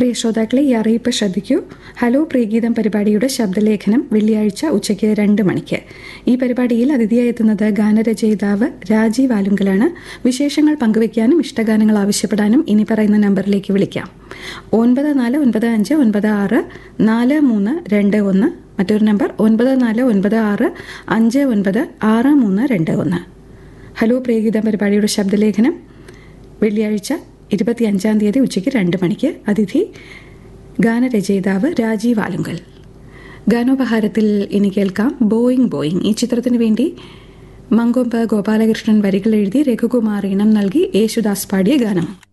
പ്രിയ ശ്രോതാക്കളെ ഈ അറിയിപ്പ് ശ്രദ്ധിക്കൂ ഹലോ പ്രിയഗീതം പരിപാടിയുടെ ശബ്ദലേഖനം വെള്ളിയാഴ്ച ഉച്ചയ്ക്ക് രണ്ട് മണിക്ക് ഈ പരിപാടിയിൽ അതിഥിയായി എത്തുന്നത് ഗാനരചയിതാവ് രാജീവ് ആലുങ്കലാണ് വിശേഷങ്ങൾ പങ്കുവയ്ക്കാനും ഇഷ്ടഗാനങ്ങൾ ആവശ്യപ്പെടാനും ഇനി പറയുന്ന നമ്പറിലേക്ക് വിളിക്കാം ഒൻപത് നാല് ഒൻപത് അഞ്ച് ഒൻപത് ആറ് നാല് മൂന്ന് രണ്ട് ഒന്ന് മറ്റൊരു നമ്പർ ഒൻപത് നാല് ഒൻപത് ആറ് അഞ്ച് ഒൻപത് ആറ് മൂന്ന് രണ്ട് ഒന്ന് ഹലോ പ്രിയഗീതം പരിപാടിയുടെ ശബ്ദലേഖനം വെള്ളിയാഴ്ച ഇരുപത്തിയഞ്ചാം തീയതി ഉച്ചയ്ക്ക് രണ്ട് മണിക്ക് അതിഥി ഗാനരചയിതാവ് രാജീവ് ആലുങ്കൽ ഗാനോപഹാരത്തിൽ ഇനി കേൾക്കാം ബോയിങ് ബോയിങ് ഈ ചിത്രത്തിനു വേണ്ടി മങ്കൊമ്പ് ഗോപാലകൃഷ്ണൻ വരികൾ എഴുതി രഘുകുമാർ ഇണം നൽകി യേശുദാസ് പാടിയ ഗാനം